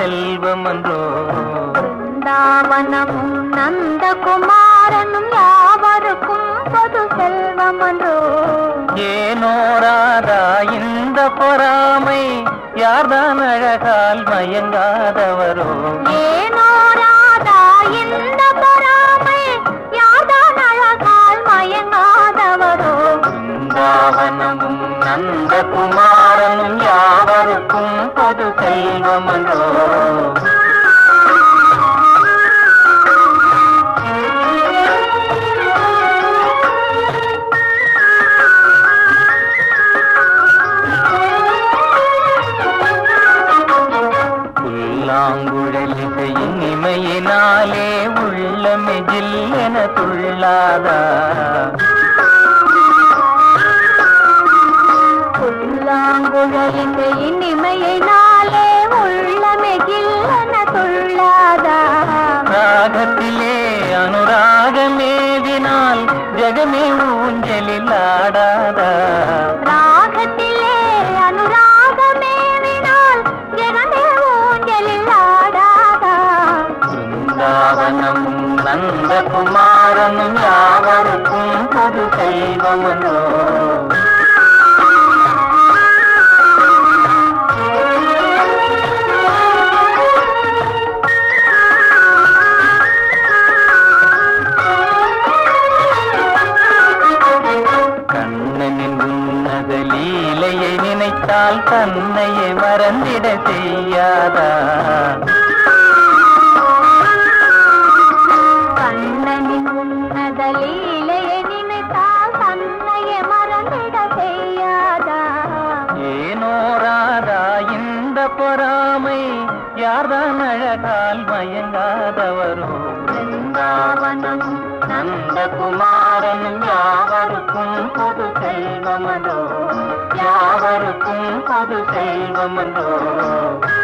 செல்வமன்றோ பிருந்தாவனமும் நந்தகுமாரனும் யாவருக்கும் பொது செல்வமன்றோ ஏனோராதா இந்த பொறாமை யார்தான் அழகால் மயங்காதவரோ ஏனோ ராதா இந்த பொறாமை யார்தான் அழகால் மயங்காதவரோ பிருந்தாவனமும் நந்தகுமாரனும் யாவருக்கும் பொது செல்வமன்றோ புல்லாங்குழலிசையின் இமையினாலே உள்ளமே ஜில்லென துள்ளாதா புல்லாங்குழலின் இனிமையினாலே உள்ளமே கில்லன துள்ளாதா ராகத்திலே அனுராகமேவினால் ஜெகமே ஊஞ்சலில் ஆடாதா ராகத்திலே அனுராகமேவினால் ஜெகமே ஊஞ்சலில் ஆடாதா பிருந்தாவனமும் நந்தகுமாரனும் யாவருக்கும் பொது செல்வமன்றோ கண்ணனின் உன்னத லீலையை நினைத்தால் தன்னையே மறந்திட செய்யாதா கண்ணனின் உன்னத லீலையை நினைத்தால் தன்னையே மறந்திட செய்யாதா ஏனோராதா இந்த பொறாமை யார்தான் அழகால் மயங்காதவரோ பிருந்தாவனம் நந்தகுமாரனும் யாவருக்கும் பொது செல்வமன்றோ யாவருக்கும் பொது செல்வமன்றோ